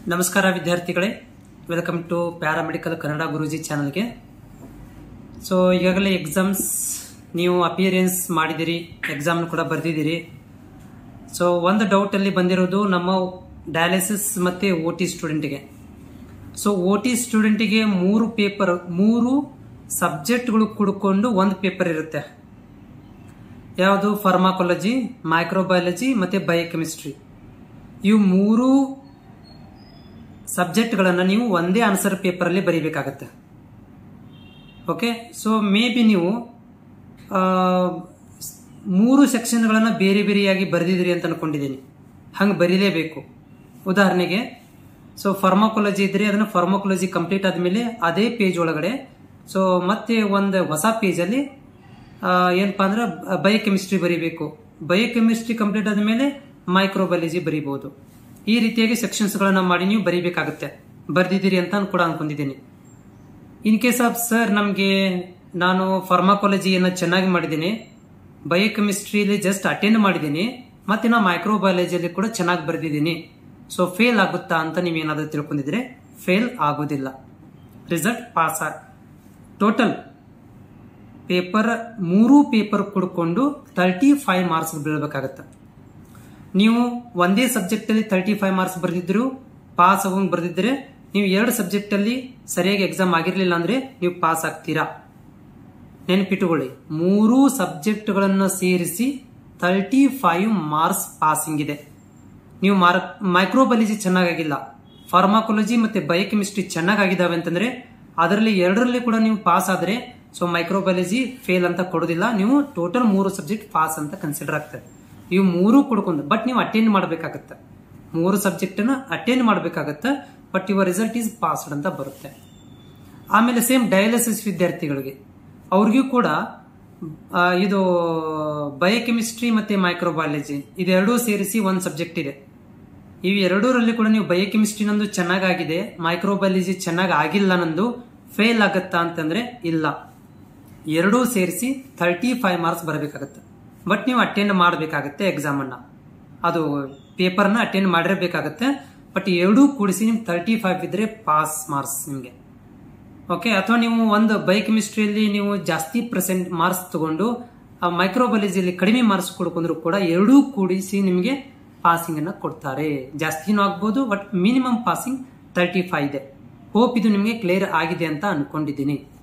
ನಮಸ್ಕಾರ ವಿದ್ಯಾರ್ಥಿಗಳೇ welcome to paramedical Kannada Guruji ಚಾನಲ್ಗೆ ಸೊ ಈಗಾಗಲೇ ಎಕ್ಸಾಮ್ಸ್ ನೀವು ಅಪಿಯರೆನ್ಸ್ ಮಾಡಿದಿರಿ ಎಕ್ಸಾಮ್ ಕೂಡ ಬರೆದಿದ್ದೀರಿ ಸೊ ಒಂದು ಡೌಟಲ್ಲಿ ಬಂದಿರೋದು ನಮ್ಮ ಡಯಾಲಿಸಿಸ್ ಮತ್ತು ಓ ಟಿ ಸ್ಟೂಡೆಂಟಿಗೆ ಸೊ ಓ ಟಿ ಸ್ಟೂಡೆಂಟಿಗೆ ಮೂರು ಪೇಪರ್ ಮೂರು ಸಬ್ಜೆಕ್ಟ್ಗಳು ಕುಡ್ಕೊಂಡು ಒಂದು ಪೇಪರ್ ಇರುತ್ತೆ ಯಾವುದು ಫಾರ್ಮಾಕೊಲಜಿ ಮೈಕ್ರೋಬಯಾಲಜಿ ಮತ್ತು ಬಯೋಕೆಮಿಸ್ಟ್ರಿ ಇವು ಮೂರು ಸಬ್ಜೆಕ್ಟ್ಗಳನ್ನು ನೀವು ಒಂದೇ ಆನ್ಸರ್ ಪೇಪರಲ್ಲಿ ಬರೀಬೇಕಾಗತ್ತೆ ಓಕೆ ಸೊ ಮೇ ಬಿ ನೀವು ಆ, ಸ್- ಮೂರು ಸೆಕ್ಷನ್ಗಳನ್ನು ಬೇರೆ ಬೇರೆಯಾಗಿ ಬರೆದಿದ್ದೀರಿ ಅಂತ ಅನ್ಕೊಂಡಿದ್ದೀನಿ ಹಂಗೆ ಬರೀಲೇಬೇಕು ಉದಾಹರಣೆಗೆ ಸೊ ಫಾರ್ಮಾಕೊಲಜಿ ಇದ್ರೆ ಅದನ್ನು ಫಾರ್ಮಾಕೊಲಜಿ ಕಂಪ್ಲೀಟ್ ಆದಮೇಲೆ ಅದೇ ಪೇಜ್ ಒಳಗಡೆ ಸೊ ಮತ್ತೆ ಒಂದು ಹೊಸ ಪೇಜಲ್ಲಿ ಏನಪ್ಪಾ ಅಂದ್ರೆ ಬಯೋಕೆಮಿಸ್ಟ್ರಿ ಬರೀಬೇಕು ಬಯೋಕೆಮಿಸ್ಟ್ರಿ ಕಂಪ್ಲೀಟ್ ಆದಮೇಲೆ ಮೈಕ್ರೋಬಯಾಲಜಿ ಬರೀಬಹುದು ಈ ರೀತಿಯಾಗಿ ಸೆಕ್ಷನ್ಸ್ಗಳನ್ನ ಮಾಡಿ ನೀವು ಬರೀಬೇಕಾಗುತ್ತೆ ಬರ್ದಿದ್ದೀರಿ ಅಂತ ನಾನು ಕೂಡ ಅನ್ಕೊಂಡಿದ್ದೀನಿ ಇನ್ ಕೇಸ್ ಆಫ್ ಸರ್ ನಮಗೆ ನಾನು ಫಾರ್ಮಾಕಾಲಜಿಯನ್ನು ಚೆನ್ನಾಗಿ ಮಾಡಿದ್ದೀನಿ ಬಯೋಕೆಮಿಸ್ಟ್ರಿಯಲ್ಲಿ ಜಸ್ಟ್ ಅಟೆಂಡ್ ಮಾಡಿದ್ದೀನಿ ಮತ್ತೆ ನಾ ಮೈಕ್ರೋಬಯಾಲಜಿಯಲ್ಲಿ ಕೂಡ ಚೆನ್ನಾಗಿ ಬರೆದಿದ್ದೀನಿ ಸೊ ಫೇಲ್ ಆಗುತ್ತಾ ಅಂತ ನೀವೇನಾದರೂ ತಿಳ್ಕೊಂಡಿದ್ರೆ ಫೇಲ್ ಆಗೋದಿಲ್ಲ ರಿಸಲ್ಟ್ ಪಾಸ್ ಆಗ ಟೋಟಲ್ ಪೇಪರ್ ಮೂರೂ ಪೇಪರ್ ಕುಡ್ಕೊಂಡು ತರ್ಟಿ ಫೈವ್ ಮಾರ್ಕ್ಸ್ ಬೀಳ್ಬೇಕಾಗತ್ತೆ ನೀವು ಒಂದೇ ಸಬ್ಜೆಕ್ಟ್ ಅಲ್ಲಿ ತರ್ಟಿ ಫೈವ್ ಮಾರ್ಕ್ಸ್ ಬರೆದಿದ್ರು ಪಾಸ್ ಆಗೋಂಗ್ ಬರೆದಿದ್ರೆ ನೀವು ಎರಡು ಸಬ್ಜೆಕ್ಟ್ ಅಲ್ಲಿ ಸರಿಯಾಗಿ ಎಕ್ಸಾಮ್ ಆಗಿರ್ಲಿಲ್ಲ ಅಂದ್ರೆ ನೀವು ಪಾಸ್ ಆಗ್ತೀರಾ ನೆನಪಿಟ್ಟುಕೊಳ್ಳಿ ಮೂರು ಸಬ್ಜೆಕ್ಟ್ಗಳನ್ನ ಸೇರಿಸಿ ತರ್ಟಿ ಫೈವ್ ಮಾರ್ಕ್ಸ್ ಪಾಸಿಂಗ್ ಇದೆ ನೀವು ಮಾರ್ಕ್ ಮೈಕ್ರೋಬಯಾಲಜಿ ಚೆನ್ನಾಗಾಗಿಲ್ಲ ಫಾರ್ಮಾಕೊಲಜಿ ಮತ್ತೆ ಬಯೋಕೆಮಿಸ್ಟ್ರಿ ಚೆನ್ನಾಗಿದ್ದಾವೆ ಅಂತಂದ್ರೆ ಅದರಲ್ಲಿ ಎರಡರಲ್ಲಿ ಕೂಡ ನೀವು ಪಾಸ್ ಆದ್ರೆ ಸೊ ಮೈಕ್ರೋಬಯಾಲಜಿ ಫೇಲ್ ಅಂತ ಕೊಡೋದಿಲ್ಲ ನೀವು ಟೋಟಲ್ ಮೂರು ಸಬ್ಜೆಕ್ಟ್ ಪಾಸ್ ಅಂತ ಕನ್ಸಿಡರ್ ಆಗ್ತದೆ ಇವು ಮೂರು ಕೊಡ್ಕೊಂಡು ಬಟ್ ನೀವು ಅಟೆಂಡ್ ಮಾಡಬೇಕಾಗತ್ತೆ ಮೂರು ಸಬ್ಜೆಕ್ಟ್ ನ ಅಟೆಂಡ್ ಮಾಡಬೇಕಾಗತ್ತೆ but your result is passed ಅಂತ ಬರುತ್ತೆ ಆಮೇಲೆ ಸೇಮ್ ಡಯಾಲಿಸಿಸ್ ವಿದ್ಯಾರ್ಥಿಗಳಿಗೆ ಅವ್ರಿಗೂ ಕೂಡ ಆ, ಇದು ಬಯೋಕೆಮಿಸ್ಟ್ರಿ ಮತ್ತೆ ಮೈಕ್ರೋಬಯಾಲಜಿ ಇದೆರಡೂ ಸೇರಿಸಿ ಒಂದು ಸಬ್ಜೆಕ್ಟ್ ಇದೆ ಇವು ಎರಡೂರಲ್ಲಿ ಕೂಡ ನೀವು ಬಯೋಕೆಮಿಸ್ಟ್ರಿ ನಂದು ಚೆನ್ನಾಗಾಗಿದೆ ಮೈಕ್ರೋಬಯಾಲಜಿ ಚೆನ್ನಾಗಿ ಆಗಿಲ್ಲ ನಂದು ಫೇಲ್ ಆಗತ್ತಾ ಅಂತಂದ್ರೆ ಇಲ್ಲ ಎರಡೂ ಸೇರಿಸಿ ತರ್ಟಿ ಫೈವ್ ಮಾರ್ಕ್ಸ್ ಬರಬೇಕಾಗತ್ತೆ ಬಟ್ ನೀವು ಅಟೆಂಡ್ ಮಾಡಬೇಕಾಗತ್ತೆ ಎಕ್ಸಾಮ್ ಅನ್ನ ಅದು ಪೇಪರ್ನ ಅಟೆಂಡ್ ಮಾಡಿರಬೇಕಾಗತ್ತೆ ಬಟ್ ಎರಡೂ ಕೂಡಿಸಿ ನಿಮ್ಗೆ ತರ್ಟಿ ಫೈವ್ ಇದ್ರೆ ಪಾಸ್ ಮಾರ್ಕ್ಸ್ ನಿಮಗೆ ಓಕೆ ಅಥವಾ ನೀವು ಒಂದು ಬಯೋಕೆಮಿಸ್ಟ್ರಿಯಲ್ಲಿ ನೀವು ಜಾಸ್ತಿ ಪರ್ಸೆಂಟ್ ಮಾರ್ಕ್ಸ್ ತಗೊಂಡು ಮೈಕ್ರೋಬಯಾಲಜಿಯಲ್ಲಿ ಕಡಿಮೆ ಮಾರ್ಕ್ಸ್ ಕೊಡ್ಕೊಂಡ್ರು ಕೂಡ ಎರಡೂ ಕೂಡಿಸಿ ನಿಮಗೆ ಪಾಸಿಂಗ್ ಅನ್ನ ಕೊಡ್ತಾರೆ ಜಾಸ್ತಿನೂ ಆಗ್ಬೋದು but minimum passing thirty five ಇದೆ ಹೋಪ್ ಇದು ನಿಮಗೆ ಕ್ಲಿಯರ್ ಆಗಿದೆ ಅಂತ ಅನ್ಕೊಂಡಿದ್ದೀನಿ